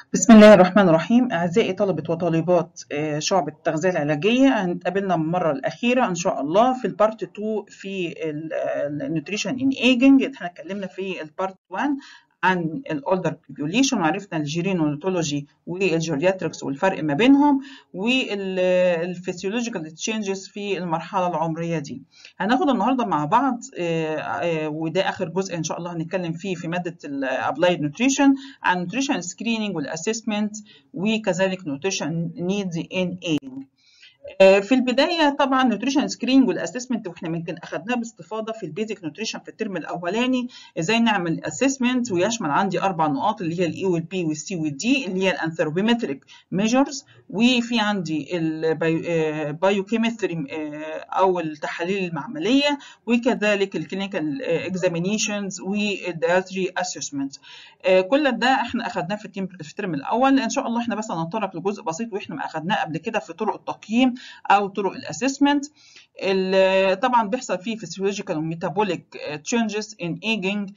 بسم الله الرحمن الرحيم أعزائي طلبة وطالبات آه، شعب التغذية العلاجية هنتقابلنا المرة الأخيرة إن شاء الله في البارت 2 في النيوتريشن إن ايجنج احنا اتكلمنا في البارت 1 عن الاولدر بيبيوليشن وعرفنا الجيرينولوجي والجيرياتريكس والفرق ما بينهم والفسيولوجيكال تشينجز في المرحله العمريه دي هناخد النهارده مع بعض آه، آه، وده اخر جزء ان شاء الله هنتكلم فيه في ماده الابلايد نوتريشن عن نوتريشن سكريننج والاسسمنت وكذلك نوتريشن نيدز ان ايجنج في البدايه طبعا نوتريشن سكريننج والاسسمنت واحنا يمكن اخذناه باستفاضه في البيزك نوتريشن في الترم الاولاني ازاي نعمل اسسمنت ويشمل عندي اربع نقاط اللي هي الاي والبي والسي والدي اللي هي الانثروبيمتريك ميجرز وفي عندي البايوكيمستري او التحاليل المعمليه وكذلك الكلينيكال اكزامينيشنز والدايتري اسسمنت كل ده احنا اخذناه في الترم الاول ان شاء الله احنا بس هنتطرق لجزء بسيط واحنا ما اخذناه قبل كده في طرق التقييم او طرق الاسسمنت طبعا بيحصل فيه physiological وميتابوليك changes in aging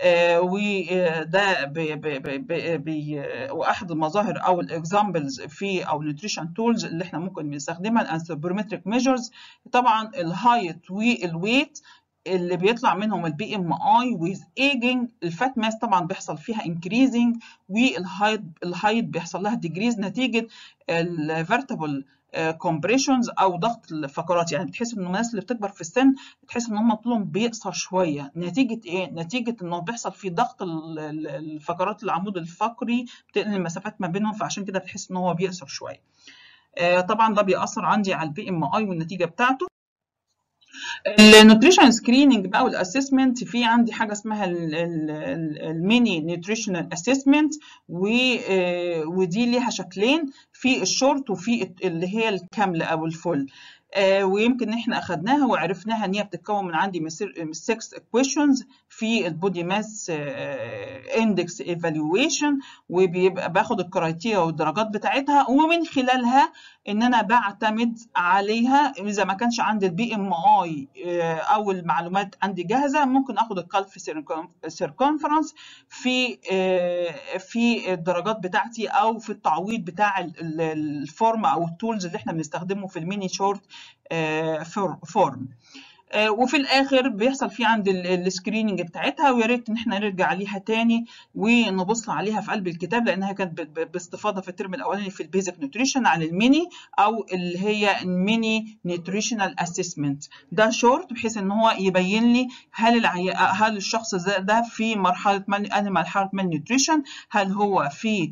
وده بي بي بي بي واحد المظاهر او الاكزامبلز في او نيوتريشن تولز اللي احنا ممكن بنستخدمها الانثروبومتريك ميجرز طبعا الهايت والويت اللي بيطلع منهم البي ام اي ويز ايجنج الفات ماس طبعا بيحصل فيها انكريزنج والهايت الهايت بيحصل لها ديجريز نتيجه الفيرتبل كومبريشنز او ضغط الفقرات يعني بتحس ان الناس اللي بتكبر في السن بتحس ان هم طولهم بيقصر شويه نتيجه ايه نتيجه انه بيحصل في ضغط الفقرات العمود الفقري بتقل المسافات ما بينهم فعشان كده بتحس ان هو بيقصر شويه طبعا ده بيأثر عندي على البي ام اي والنتيجه بتاعته النوتريشن سكريننج بقى والاسسمنت في عندي حاجه اسمها الميني نيوتريشنال اسسمنت ودي ليها شكلين في الشورت وفي اللي هي الكامله او الفول آه ويمكن احنا اخذناها وعرفناها ان هي بتتكون من عندي من 6 equations في البودي ماس اندكس ايفالويشن وبيبقى باخد الكرايتيريا والدرجات بتاعتها ومن خلالها ان انا بعتمد عليها اذا ما كانش عندي البي ام اي او المعلومات عندي جاهزه ممكن اخد الكالف سيركونفرنس في آه في الدرجات بتاعتي او في التعويض بتاع الفورم او التولز اللي احنا بنستخدمه في الميني شورت فورم وفي الاخر بيحصل في عند السكريننج بتاعتها ويا ريت ان احنا نرجع عليها تاني ونبص عليها في قلب الكتاب لانها كانت باستفاضه في الترم الاولاني في البيزك نيوتريشن عن الميني او اللي هي الميني نيوتريشنال اسسمنت ده شورت بحيث ان هو يبين لي هل العي... هل الشخص ده في مرحله مال انهي مرحله مال نيوتريشن هل هو في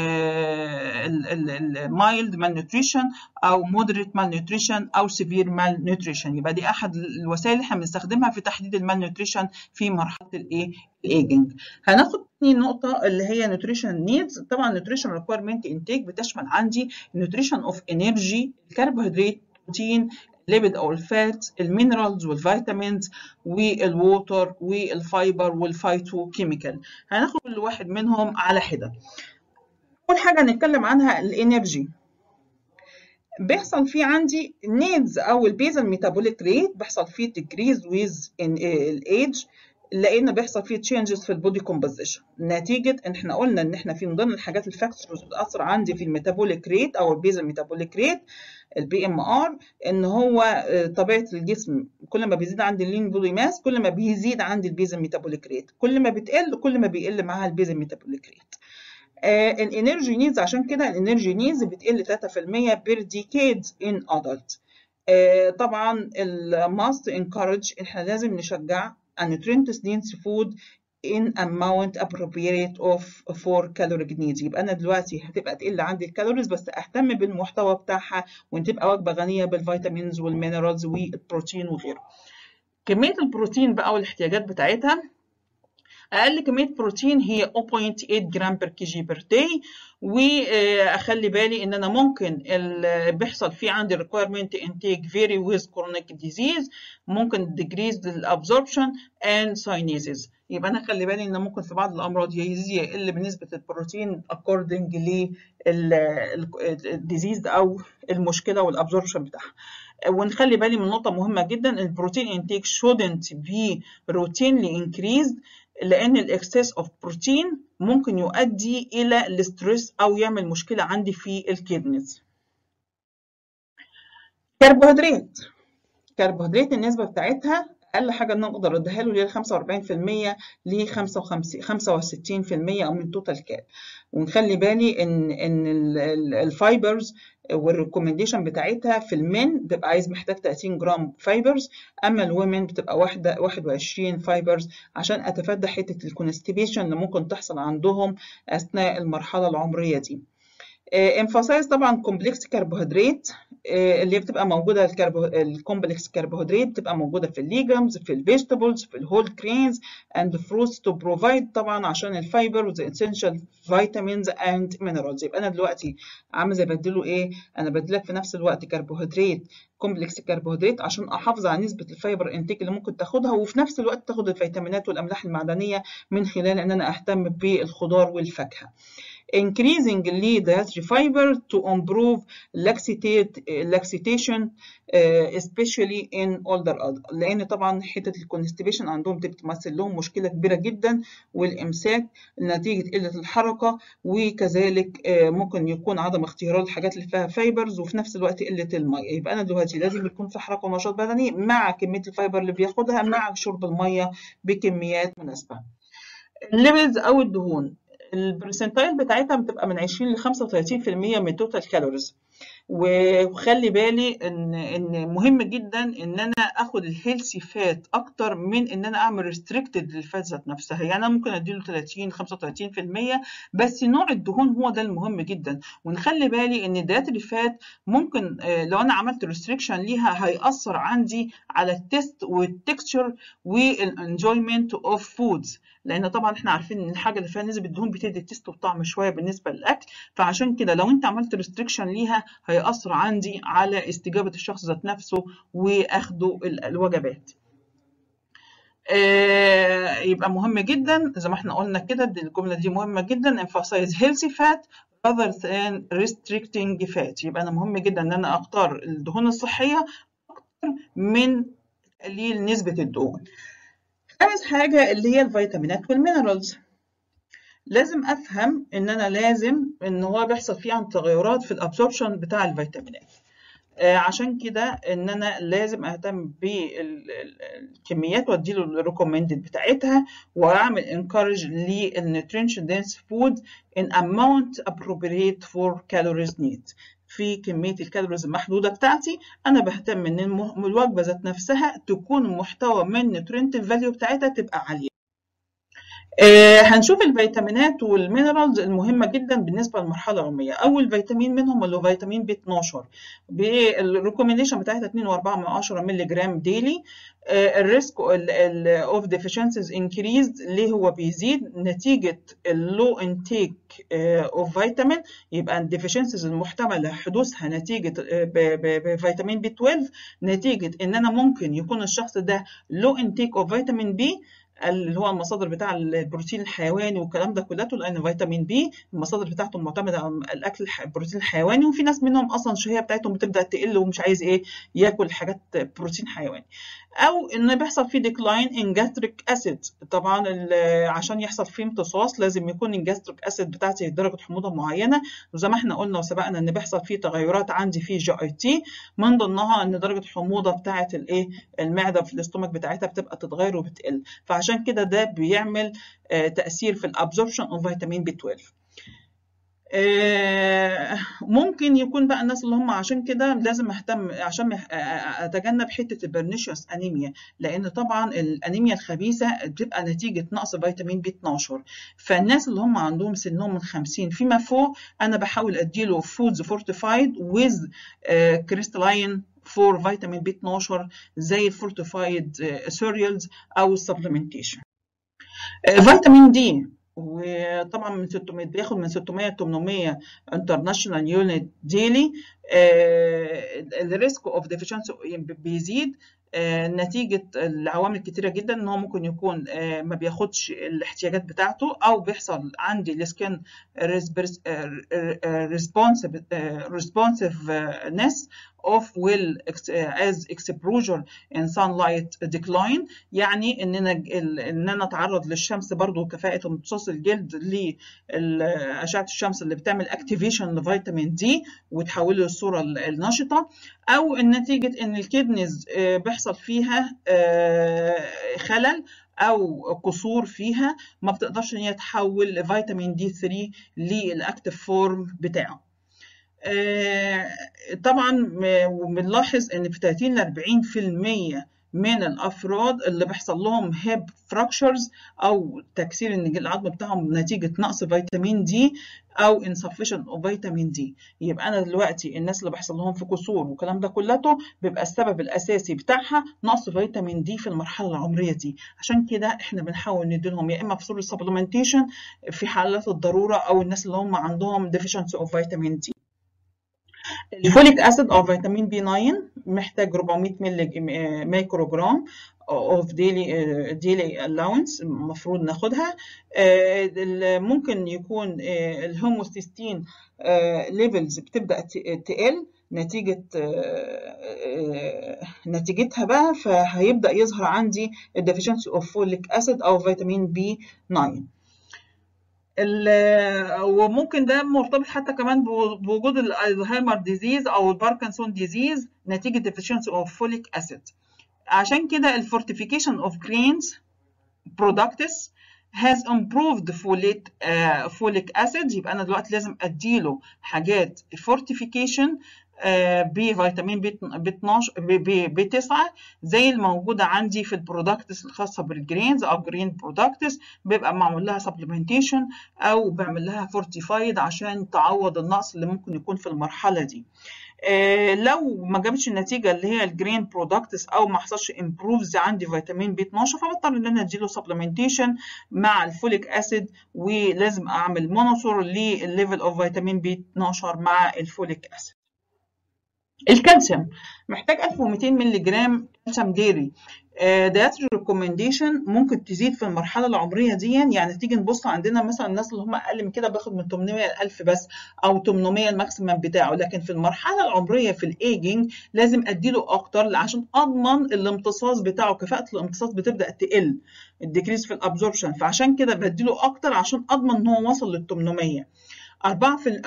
المايلد مال نيوتريشن او مودريت مال نيوتريشن او سيفير مال نيوتريشن يبقى دي احد الوسائل اللي احنا بنستخدمها في تحديد المال نيوتريشن في مرحله الايه الايجنج هناخد تاني نقطه اللي هي نيوتريشن نيدز طبعا نيوتريشن ريكويرمنت انتيك بتشمل عندي نيوتريشن اوف انرجي الكربوهيدرات بروتين الليبيد او الفات المينرالز والفيتامينز والووتر والفايبر والفايتو كيميكال هناخد كل واحد منهم على حده اول حاجه نتكلم عنها الانرجي بيحصل فيه عندي نيدز او البيزل ميتابوليك ريت بيحصل فيه decrease with الايدج لان بيحصل فيه تشينجز في البودي كومبوزيشن نتيجه ان احنا قلنا ان احنا في من ضمن الحاجات الفاكتورز بتاثر عندي في الميتابوليك ريت او البيزل ميتابوليك ريت البي ام ار ان هو طبيعه الجسم كل ما بيزيد عندي اللين بودي ماس كل ما بيزيد عندي البيزل ميتابوليك ريت كل ما بتقل كل ما بيقل معاها البيزل ميتابوليك ريت آه الانرجي نيدز عشان كده الانرجي نيدز بتقل 3% بير ديكيد ان ادلت آه طبعا الماست انكارج احنا لازم نشجع nutrient dense food in amount appropriate of for caloric needs يبقى انا دلوقتي هتبقى تقل عندي الكالوريز بس اهتم بالمحتوى بتاعها وان تبقى وجبه غنيه بالفيتامينز والمينرالز والبروتين وغيره كميه البروتين بقى والاحتياجات بتاعتها اقل كميه بروتين هي 0.8 جرام بر كي جي بر داي واخلي بالي ان انا ممكن بيحصل في عندي requirement intake vary with chronic disease ممكن decrease الابزوربشن and synesis يبقى انا خلي بالي ان ممكن في بعض الامراض يزيد يقل بنسبه البروتين according للديزيز او المشكله والابزوربشن بتاعها ونخلي بالي من نقطه مهمه جدا البروتين intake shouldn't be routinely increased لان الاكسس اوف بروتين ممكن يؤدي الى الاسترس او يعمل مشكله عندي في الكيدنيز كربوهيدرات كربوهيدرات النسبه بتاعتها اقل حاجه نقدر اديها له اللي هي 45% ل 65% او من توتال كاب ونخلي بالي ان ان الفايبرز والريكومنديشن بتاعتها في المن بيبقى عايز محتاج 30 جرام فايبرز اما الومن بتبقى واحده 21 فايبرز عشان اتفادى حته الكونستيبيشن اللي ممكن تحصل عندهم اثناء المرحله العمريه دي امفاسايز طبعا كومبلكس كربوهيدرات اللي بتبقى موجوده الكربو الكومبلكس كربوهيدرات بتبقى موجوده في الليجمز في الفيجيتابلز في الهول كرينز اند فروتس تو بروفايد طبعا عشان الفايبر والاسينشال فيتامينز اند مينرالز يبقى انا دلوقتي عامل زي بديله ايه انا بديلك في نفس الوقت كربوهيدرات كومبلكس كربوهيدرات عشان احافظ على نسبه الفايبر انتيك اللي ممكن تاخدها وفي نفس الوقت تاخد الفيتامينات والاملاح المعدنيه من خلال ان انا اهتم بالخضار والفاكهه increasing dietary fiber to improve laxatate, laxation uh, especially in older adults لان طبعا حته الكونستيبيشن عندهم بتمثل لهم مشكله كبيره جدا والامساك نتيجه قله الحركه وكذلك uh, ممكن يكون عدم اختيار الحاجات اللي فيها فايبرز وفي نفس الوقت قله الميه يبقى انا دلوقتي لازم يكون في حركه ونشاط بدني مع كميه الفايبر اللي بياخدها مع شرب الميه بكميات مناسبه الليبيدز او الدهون البرسنتايل بتاعتها بتبقى من 20 ل 35% من التوتال كالوريز وخلي بالي ان ان مهم جدا ان انا اخد الهيلثي فات اكتر من ان انا اعمل ريستريكتد للفات ذات نفسها يعني انا ممكن اديله 30 35% بس نوع الدهون هو ده المهم جدا ونخلي بالي ان الدايتري فات ممكن لو انا عملت ريستريكشن ليها هيأثر عندي على التست والتكستشر والانجويمنت اوف فودز لان طبعا احنا عارفين ان الحاجه اللي فيها نسبه دهون بتدي التست والطعم شويه بالنسبه للاكل فعشان كده لو انت عملت ريستريكشن ليها هيأثر عندي على استجابه الشخص ذات نفسه واخده الوجبات آه يبقى مهم جدا زي ما احنا قلنا كده الجمله دي مهمه جدا emphasize healthy fat rather than restricting fat يبقى انا مهم جدا ان انا اختار الدهون الصحيه اكتر من تقليل نسبه الدهون خامس حاجة اللي هي الفيتامينات والمينرالز لازم أفهم إن أنا لازم إن هو بيحصل فيه عن تغيرات في الأبسوربشن بتاع الفيتامينات آه عشان كده إن أنا لازم أهتم بالكميات وأديله الريكومندد بتاعتها وأعمل encourage للnutrition dense food in amount appropriate for calories need في كمية الكالوريز المحدودة بتاعتي أنا بهتم إن الوجبة ذات نفسها تكون المحتوى من نيوترينتيف فاليو بتاعتها تبقى عالية. آه هنشوف الفيتامينات والمينرالز المهمة جدا بالنسبة للمرحلة العمرية، أول فيتامين منهم اللي هو فيتامين بي 12 بالريكومنديشن بتاعتها 2.4 مللي جرام ديلي الريسك اوف ديفيشنسيز انكريزد ليه هو بيزيد نتيجة اللو انتيك اوف فيتامين يبقى الديفيشنسيز المحتملة حدوثها نتيجة بفيتامين بي 12 نتيجة ان انا ممكن يكون الشخص ده لو انتيك اوف فيتامين بي اللي هو المصادر بتاع البروتين الحيواني والكلام ده كلته لان فيتامين بي المصادر بتاعته معتمده على الاكل البروتين الحيواني وفي ناس منهم اصلا الشهيه بتاعتهم بتبدا تقل ومش عايز ايه ياكل حاجات بروتين حيواني او ان بيحصل فيه ديكلاين ان جاستريك اسيد طبعا عشان يحصل فيه امتصاص لازم يكون الجاستريك اسيد بتاعتي درجه حموضه معينه وزي ما احنا قلنا وسبقنا ان بيحصل فيه تغيرات عندي في جي اي تي من ضمنها ان درجه الحموضه بتاعه الايه المعده في الاستومك بتاعتها بتبقى تتغير وبتقل فعشان كده ده بيعمل تاثير في الابزوربشن اوف فيتامين بي 12 ممكن يكون بقى الناس اللي هم عشان كده لازم اهتم عشان اتجنب حته البرنيشيوس انيميا لان طبعا الانيميا الخبيثه بتبقى نتيجه نقص فيتامين بي 12 فالناس اللي هم عندهم سنهم من 50 فيما فوق انا بحاول اديله فودز فورتيفايد ويز كريستالاين فور فيتامين بي 12 زي الفورتيفايد سيريالز او السبلمنتيشن فيتامين دي وطبعا من 600 بياخد من 600 ل 800 انترناشونال يونت ديلي الريسك اوف ديفيشنسي بيزيد نتيجة العوامل كتيرة جدا ان هو ممكن يكون ما بياخدش الاحتياجات بتاعته او بيحصل عندي السكن ريسبونسيفنس of will as exposure in sunlight decline يعني اننا ان انا اتعرض للشمس برضو كفاءه امتصاص الجلد لاشعه الشمس اللي بتعمل اكتيفيشن لفيتامين دي وتحوله للصوره النشطه او نتيجه ان الكدنز بيحصل فيها خلل او قصور فيها ما بتقدرش ان هي تحول لفيتامين دي 3 للاكتف فورم بتاعه طبعا بنلاحظ ان في 30 ل 40% من الافراد اللي بيحصل لهم هيب فراكشرز او تكسير العظم بتاعهم نتيجه نقص فيتامين دي او insufficient of فيتامين دي يبقى انا دلوقتي الناس اللي بيحصل لهم في كسور والكلام ده كلته بيبقى السبب الاساسي بتاعها نقص فيتامين دي في المرحله العمريه دي عشان كده احنا بنحاول نديلهم يا اما في صوره سبلمنتيشن في حالات الضروره او الناس اللي هم عندهم deficiency of فيتامين دي الفوليك اسيد او فيتامين بي 9 محتاج 400 ملي مايكرو جرام اوف ديلي ديلي الاونس المفروض ناخدها ممكن يكون الهوموسيستين ليفلز بتبدا تقل نتيجة نتيجتها بقى فهيبدأ يظهر عندي الديفيشنسي اوف فوليك اسيد او فيتامين بي 9 وممكن ده مرتبط حتى كمان بوجود الالزهايمر ديزيز او الباركنسون ديزيز نتيجه deficiency اوف فوليك اسيد عشان كده الفورتيفيكيشن اوف جرينز برودكتس has improved folate uh, folic acid يبقى انا دلوقتي لازم اديله حاجات fortification بفيتامين بي 12 بي 9 زي الموجوده عندي في البرودكتس الخاصه بالجرينز او جرين برودكتس بيبقى معمول لها سبلمنتيشن او بعمل لها فورتيفايد عشان تعوض النقص اللي ممكن يكون في المرحله دي لو ما جابتش النتيجه اللي هي الجرين برودكتس او ما حصلش امبروفز عندي فيتامين بي 12 فبضطر ان انا اديله سبلمنتيشن مع الفوليك اسيد ولازم اعمل مونيتور للليفل اوف فيتامين بي 12 مع الفوليك اسيد الكالسيوم محتاج 1200 مللي جرام كالسيوم ديري دايتري ريكومنديشن ممكن تزيد في المرحله العمريه دي يعني تيجي نبص عندنا مثلا الناس اللي هم اقل من كده باخد من 800 ل 1000 بس او 800 الماكسيمم بتاعه لكن في المرحله العمريه في الايجنج لازم اديله اكتر عشان اضمن الامتصاص بتاعه كفاءه الامتصاص بتبدا تقل الديكريز في الابزوربشن فعشان كده بديله اكتر عشان اضمن ان هو وصل لل 800 4 في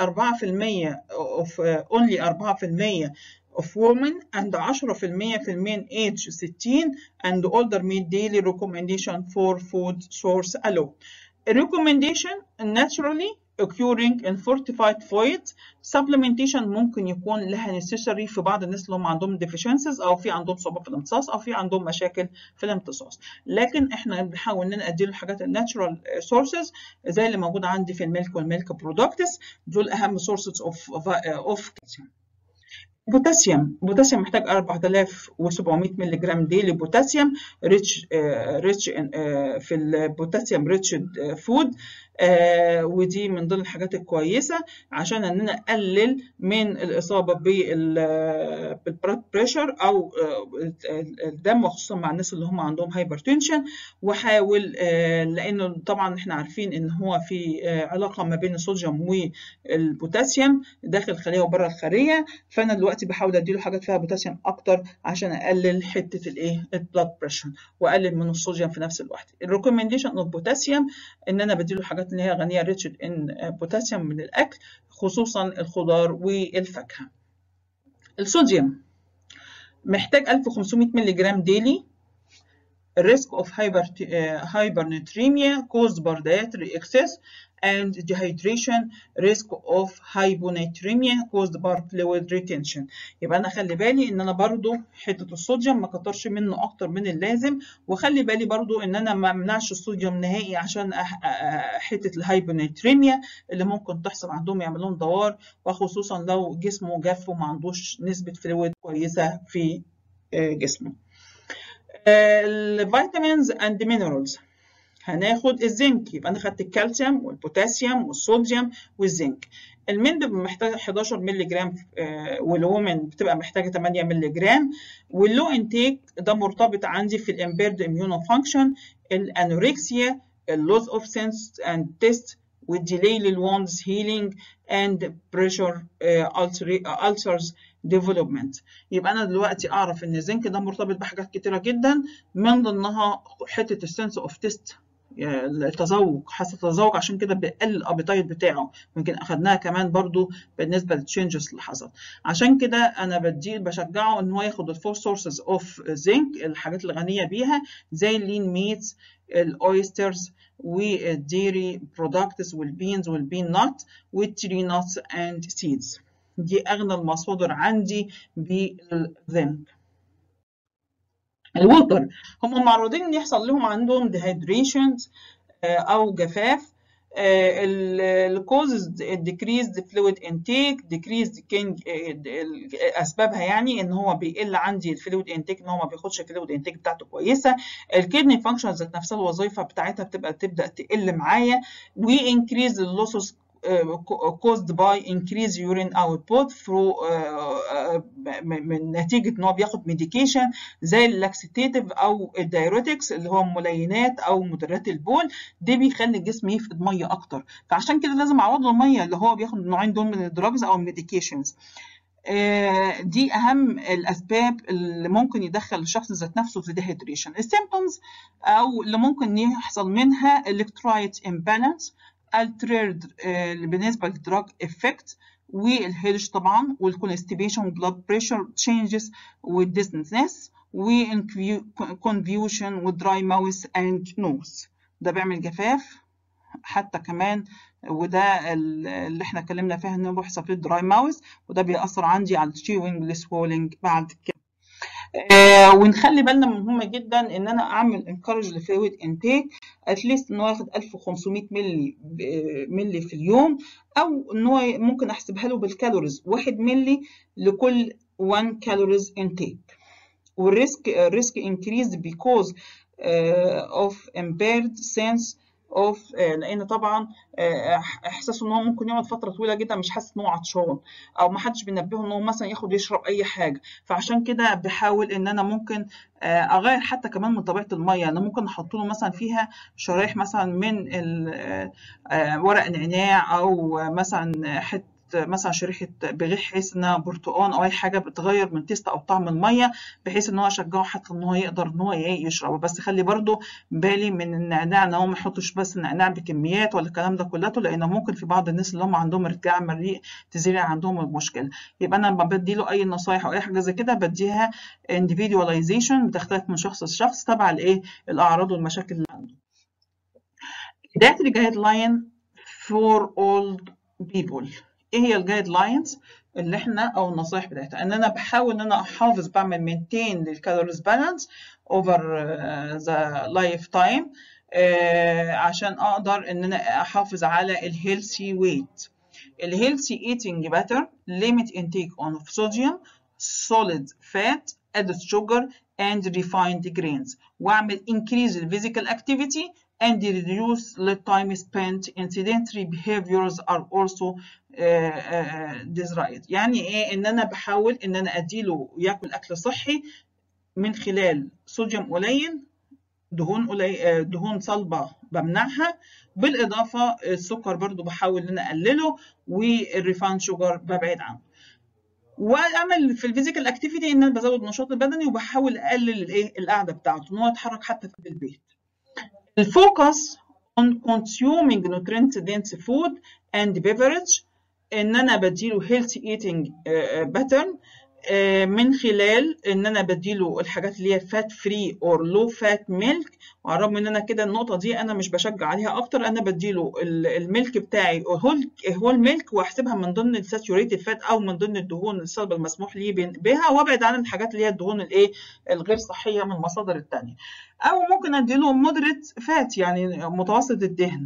4% اوف اونلي 4% of women and 10% في men age 60 and older meet daily recommendation for food source alone. A recommendation naturally occurring in fortified foods supplementation ممكن يكون لها necessary في بعض الناس اللي هم عندهم deficiencies او في عندهم صعوبه في الامتصاص او في عندهم مشاكل في الامتصاص لكن احنا بنحاول ان نديله الحاجات الناتشورال سورسز زي اللي موجوده عندي في الميلك والميلك برودكتس دول اهم سورسز اوف اوف كالسيوم بوتاسيوم بوتاسيوم محتاج 4700 مللي جرام ديلي بوتاسيوم ريتش ريتش في البوتاسيوم ريتش فود ودي من ضمن الحاجات الكويسه عشان ان انا اقلل من الاصابه بالبلاد بريشر او الدم وخصوصا مع الناس اللي هم عندهم هايبرتنشن واحاول لانه طبعا احنا عارفين ان هو في علاقه ما بين الصوديوم والبوتاسيوم داخل الخليه وبره الخليه فانا دلوقتي بحاول اديله حاجات فيها بوتاسيوم اكتر عشان اقلل حته الايه البلاد بريشر واقلل من الصوديوم في نفس الوقت الريكومنديشن اوف بوتاسيوم ان انا بديله حاجات اللي هي غنيه ريتش ان بوتاسيوم من الاكل خصوصا الخضار والفاكهه الصوديوم محتاج 1500 مللي جرام ديلي risk of hyper, uh, hypernatremia caused by dietary excess and dehydration risk of hyponatremia caused by fluid retention يبقى انا خلي بالي ان انا برضو حته الصوديوم ما كترش منه اكتر من اللازم وخلي بالي برضو ان انا ما امنعش الصوديوم نهائي عشان حته الهايبوناتريميا اللي ممكن تحصل عندهم يعمل لهم دوار وخصوصا لو جسمه جاف وما عندوش نسبه فلويد كويسه في جسمه الفيتامينز اند مينرالز هناخد الزنك يبقى انا خدت الكالسيوم والبوتاسيوم والصوديوم والزنك المن بيبقى محتاج 11 مللي جرام والومن بتبقى محتاجه 8 مللي جرام واللو انتيك ده مرتبط عندي في الامبيرد اميونو فانكشن الانوركسيا اللوز اوف سنس اند تيست والديلي للوندز هيلينج اند بريشر ulcers ديفلوبمنت يبقى انا دلوقتي اعرف ان الزنك ده مرتبط بحاجات كتيره جدا من ضمنها حته السنس اوف تيست التذوق حاسه التذوق عشان كده بيقلل الابيتايت بتاعه يمكن اخدناها كمان برضو بالنسبه للتشينجز اللي حصل عشان كده انا بدي بشجعه ان هو ياخد الفور سورسز اوف زنك الحاجات الغنيه بيها زي اللين ميتس الاويسترز والديري برودكتس والبينز والبين نوت والتري نوتس اند سيدز دي اغنى المصادر عندي بالزنك الوتر هم معرضين ان يحصل لهم عندهم ديهايدريشنز او جفاف الكوزز decreased fluid intake decreased king اسبابها يعني ان هو بيقل عندي الفلويد انتيك ان هو ما بياخدش الفلويد انتيك بتاعته كويسه الكدني فانكشن ذات نفسها الوظيفه بتاعتها بتبقى تبدا تقل معايا وانكريز اللوسوس caused by increased urine output through من نتيجة إن هو بياخد ميديكيشن زي اللاكسيتيف أو الدايوريتكس اللي هو ملينات أو مدرات البول ده بيخلي الجسم يفقد مية أكتر فعشان كده لازم أعوض المية اللي هو بياخد النوعين دول من الدراجز أو الميديكيشنز دي اهم الاسباب اللي ممكن يدخل الشخص ذات نفسه في ديهيدريشن السيمبتومز او اللي ممكن يحصل منها electrolyte imbalance altered بالنسبه للدراج افكت والهيرش طبعا والكونستيبيشن والبلاد بريشر تشينجز والديزنس والكونفيوشن والدراي ماوث اند نوز ده بيعمل جفاف حتى كمان وده اللي احنا اتكلمنا فيها انه بيحصل فيه الدراي ماوث وده بيأثر عندي على الشيوينج والسوولينج بعد كده آه ونخلي بالنا مهمة جدا ان انا اعمل انكارج لفلويد انتيك اتليست ان هو ياخد 1500 ملي ملي في اليوم او ان هو ممكن احسبها له بالكالوريز 1 ملي لكل 1 كالوريز انتيك والريسك ريسك انكريز because uh, of impaired sense اوف لان طبعا احساسه ان هو ممكن يقعد فتره طويله جدا مش حاسس ان هو عطشان او ما حدش بينبهه ان هو مثلا ياخد يشرب اي حاجه فعشان كده بحاول ان انا ممكن اغير حتى كمان من طبيعه الميه انا ممكن احط له مثلا فيها شرايح مثلا من ورق نعناع او مثلا حته مثلا شريحه بغيح حسنه برتقان او اي حاجه بتغير من تيست او طعم الميه بحيث ان هو اشجعه حتى ان هو يقدر ان هو يشرب بس خلي برده بالي من النعناع ان هو ما يحطش بس النعناع بكميات ولا الكلام ده كلته لانه ممكن في بعض الناس اللي هم عندهم ارتجاع مريء تزيد عندهم المشكله يبقى انا لما بدي له اي نصايح او اي حاجه زي كده بديها individualization بتختلف من شخص لشخص تبع الايه الاعراض والمشاكل اللي عنده dietary guideline for all people ايه هي الجايد لاينز اللي احنا او النصائح بتاعتها ان انا بحاول ان انا احافظ بعمل مينتين للكالوريز بالانس اوفر ذا لايف تايم عشان اقدر ان انا احافظ على الهيلثي ويت الهيلثي ايتنج باترن ليميت انتيك اون صوديوم solid fat added sugar and refined grains واعمل increase the physical activity and reduce the time spent in sedentary behaviors are also desired يعني ايه ان انا بحاول ان انا اديله ياكل اكل صحي من خلال صوديوم قليل دهون قليل دهون صلبه بمنعها بالاضافه السكر برضو بحاول ان انا اقلله والريفاين شوجر ببعد عنه واعمل في الفيزيكال اكتيفيتي ان انا بزود النشاط البدني وبحاول اقلل الايه القعده بتاعته ان هو يتحرك حتى في البيت الفوكس on consuming nutrient dense food and beverage ان انا بديله healthy eating pattern من خلال ان انا بديله الحاجات اللي هي فات فري اور لو فات ميلك وعلى الرغم ان انا كده النقطه دي انا مش بشجع عليها اكتر انا بديله الميلك بتاعي هول هول ميلك واحسبها من ضمن الساتوريتد فات او من ضمن الدهون الصلبه المسموح لي بها وابعد عن الحاجات اللي هي الدهون الايه الغير صحيه من المصادر الثانيه او ممكن اديله مودريت فات يعني متوسط الدهن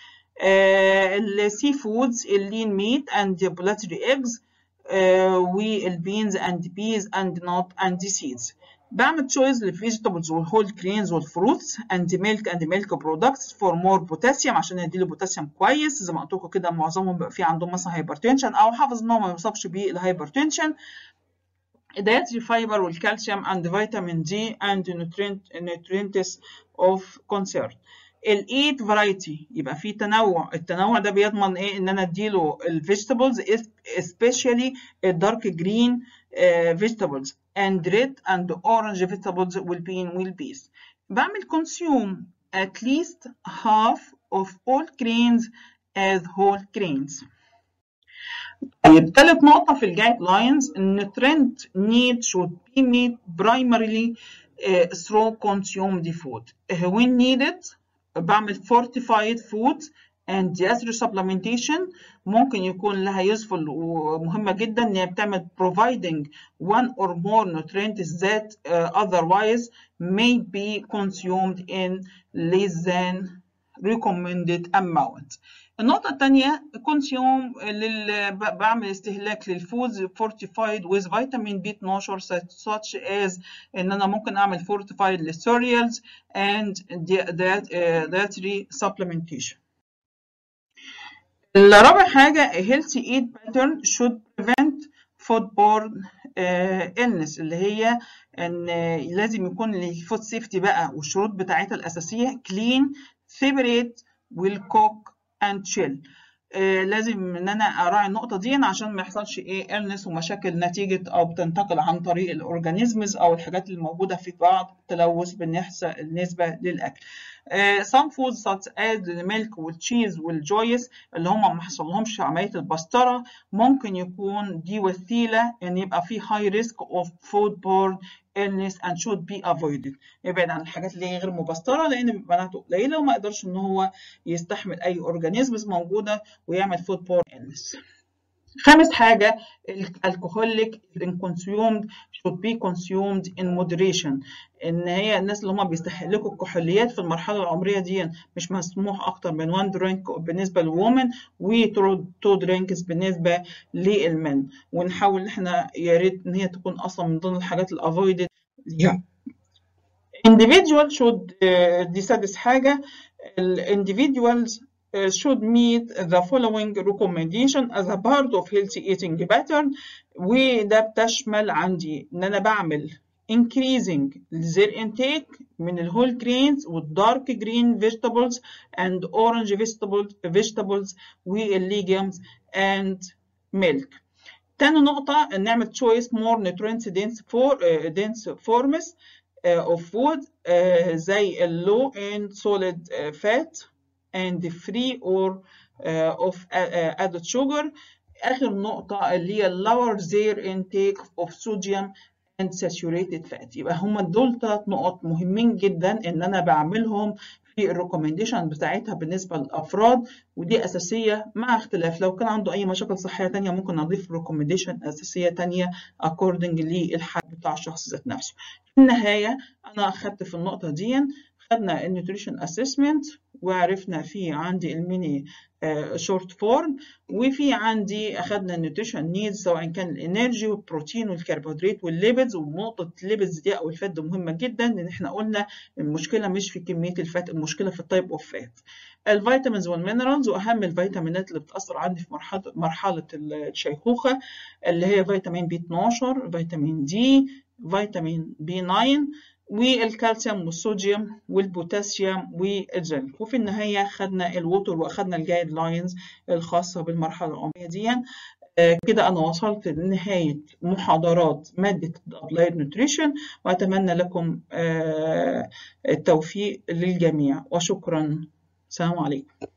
السي فودز اللين ميت اند بولاتري ايجز والبينز اند بيز اند نوت اند سيدز بعمل تشويز للفيجيتابلز والهول جرينز والفروتس اند ميلك اند ميلك برودكتس فور مور بوتاسيوم عشان يديله بوتاسيوم كويس زي ما قلت لكم كده معظمهم بيبقى في عندهم مثلا هايبرتنشن او حافظ ان هو ما يصابش بالهايبرتنشن dietary fiber والكالسيوم and vitamin D and nutrient nutrients of concern الايت فرايتي يبقى في تنوع التنوع ده بيضمن ايه ان انا اديله الفيجيتابلز especially الدارك جرين vegetables and red and orange vegetables will be in will be بعمل consume at least half of all grains as whole grains طيب ثالث نقطة في الجايد لاينز nutrient need should be made primarily uh, through consumed food uh, when needed بعمل fortified food and dietary supplementation ممكن يكون لها useful ومهمة جدا ان هي بتعمل providing one or more nutrients that uh, otherwise may be consumed in less than recommended amount. النقطة الثانية consume لل... بعمل استهلاك للفودز fortified with vitamin B12 such as ان انا ممكن اعمل fortified للcereals and dietary supplementation. الرابع حاجة a healthy eat pattern should prevent foodborne uh, illness اللي هي ان لازم يكون الفود سيفتي بقى والشروط بتاعتها الأساسية clean separate will cook and chill آه لازم ان انا اراعي النقطه دي عشان ما يحصلش ايه illness ومشاكل نتيجه او بتنتقل عن طريق الاورجانيزمز او الحاجات اللي موجوده في بعض التلوث بالنسبه للاكل Uh, some foods such as the milk والتشيز والجويس اللي هم ما حصلهمش عمليه البسطره ممكن يكون دي وسيله ان يبقى في high risk of foodborne illness and should be avoided يبعد عن الحاجات اللي هي غير مبستره لان بيبقى مناعته قليله وما يقدرش ان هو يستحمل اي اورجانيزمز موجوده ويعمل foodborne illness خامس حاجة الكحوليك in consumed should be consumed in moderation إن هي الناس اللي هم بيستهلكوا الكحوليات في المرحلة العمرية دي مش مسموح أكتر من 1 درينك بالنسبة للومن و 2 درينكس بالنسبة للمن ونحاول إن إحنا يا ريت إن هي تكون أصلا من ضمن الحاجات الأفويدد ليها. individual should دي سادس حاجة ال individuals should meet the following recommendation as a part of healthy eating pattern وده بتشمل عندي ان انا بعمل increasing their intake من الهول grains والdark green vegetables and orange vegetables vegetables والlegumes and milk. تاني نقطة نعمل choice more nutrients dense for uh, dense forms uh, of food uh, زي low in solid uh, fat and free or uh, of uh, added sugar آخر نقطة اللي هي lower their intake of sodium and saturated fat يبقى هما دول ثلاث نقط مهمين جدا إن أنا بعملهم في الريكومنديشن بتاعتها بالنسبة للأفراد ودي أساسية مع اختلاف لو كان عنده أي مشاكل صحية تانية ممكن أضيف ريكومنديشن أساسية تانية according للحد بتاع الشخص ذات نفسه في النهاية أنا أخدت في النقطة دي خدنا النيوتريشن اسسمنت وعرفنا في عندي الميني شورت فورم وفي عندي اخدنا النيوتريشن نيدز سواء كان الانرجي والبروتين والكربوهيدرات والليبيدز ونقطه الليبيدز دي او الفات دي مهمه جدا لان احنا قلنا المشكله مش في كميه الفات المشكله في التايب اوف فات الفيتامينز والمينرالز واهم الفيتامينات اللي بتاثر عندي في مرحله مرحله الشيخوخه اللي هي فيتامين بي 12 فيتامين دي فيتامين بي 9 والكالسيوم والصوديوم والبوتاسيوم والزنك وفي النهاية خدنا الووتر وأخدنا الجايد لاينز الخاصة بالمرحلة العمرية دي آه كده أنا وصلت لنهاية محاضرات مادة الأبلايد نوتريشن وأتمنى لكم آه التوفيق للجميع وشكرا السلام عليكم